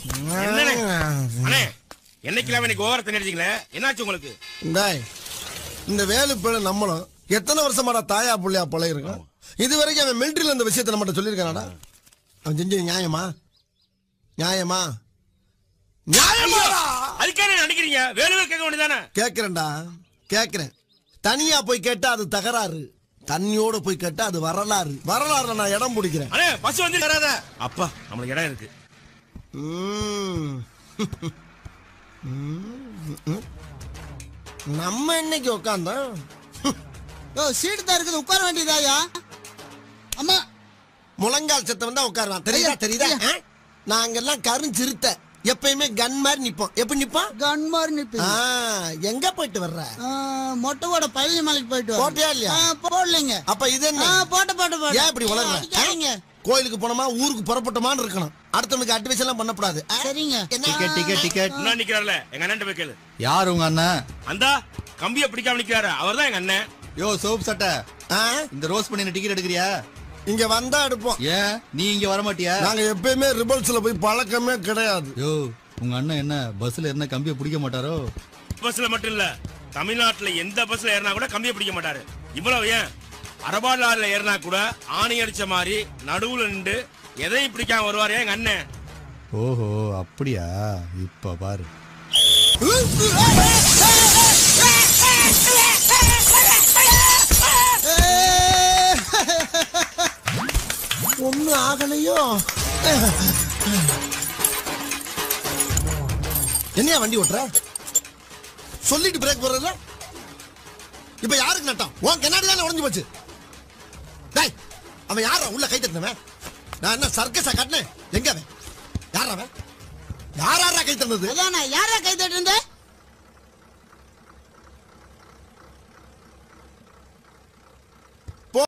என்னண்ணே? அண்ணே என்னைக்கெல்லாம் இன்னைக்கு ஓவரத்தை நினைச்சீங்களே என்னாச்சு உங்களுக்கு டேய் இந்த வேலு பிள்ளை நம்மளும் எத்தனை வருஷமாடா தாயா புள்ளையா பழகிருக்கான் இது வரைக்கும் அவன் மிலிட்டரியில் இந்த விஷயத்தை நம்மகிட்ட சொல்லியிருக்கானாடா அவன் செஞ்சது நியாயமா நியாயமா நியாயமா அதுக்கே என்ன நினைக்கிறீங்க வேலுவே கேட்க வேண்டியதானே கேக்குறேன்டா கேக்குறேன் தனியா போய் கேட்டா அது தகராறு தண்ணியோட போய் கேட்டா அது வரலாறு வரலாறுல நான் இடம் பிடிக்கிறேன் அண்ணே பஸ் வந்து வராத அப்பா நம்மளுக்கு இடம் இருக்கு ம். ம். நம்ம இன்னைக்கு உட்காந்தோம் ஓ சீட்டு தான் இருக்குது உட்கார வேண்டியதாயா அம்மா முழங்கால் செத்தவன் தான் உட்காருவான் தெரியுதா ஐயா, தெரியுதா ஐயா. ஆ? நாங்கெல்லாம் கருஞ்சிருத்த எப்பயுமே கன் மாதிரி நிப்போம் எப்படி நிப்போம் கன் மாதிரி நிப்பீங்க ஆ, எங்க போயிட்டு வர்ற ஆ, மொட்டைவோட பழனி மலைக்கு போயிட்டு வரேன். போட்டியா இல்லையா? ஆ, போடலைங்க அப்ப இது என்ன ஆ, போட்ட போட்ட போட்ட ஏன் இப்படி வளர்ற அடிக்காதீங்க. கோயிலுக்கு போனோமா ஊருக்கு புறப்பட்டோமான்னு இருக்கணும் அடுத்தவனுக்கு அட்வைஸ் எல்லாம் பண்ணக்கூடாது ஆ? சரிங்க என்ன டிக்கெட் டிக்கெட் டிக்கெட் இன்னும் நிக்கிறார்ல எங்க அண்ணன் போய் கேளு யார் உங்க அண்ணன் அந்தா கம்பிய பிடிக்காம நிக்கிறாரு அவர்தான் எங்க அண்ணன் யோ சோப் சட்டை ஆ? இந்த ரோஸ் பண்ணி டிக்கெட் எடுக்கிறியா இங்க வந்தா எடுப்போம் ஏன் நீ இங்க வர மாட்டியா நாங்க எப்பயுமே ரிபல்ஸ்ல போய் பழக்கமே கிடையாது யோ உங்க அண்ணன் என்ன பஸ்ல என்ன கம்பியை பிடிக்க மாட்டாரோ பஸ்ல மட்டும் இல்ல தமிழ்நாட்டுல எந்த பஸ்ல ஏறினா கூட கம்பிய பிடிக்க மாட்டாரு இவ்வளவு ஏன் அரபா லாரில ஏறினா கூட ஆணி அடிச்ச மாதிரி நடுவுல நின்று எதையும் பிடிக்காம வருவாரு எங்க அண்ணன் ஓஹோ அப்படியா இப்ப பாரு ஒண்ணு ஆகலையோ என்னையா வண்டி ஓட்டுற சொல்லிட்டு பிரேக் போடுறதுல இப்ப யாருக்கு நட்டம் உன் கண்ணாடி தானே உடஞ்சு போச்சு டேய் அவன் யாரா உள்ள கை தட்டினவன் நான் என்ன சர்க்கஸா கட்டினேன் எங்க அவன் யாரா அவன் யாரா கை தந்தது அதானே யாரா கை தட்டு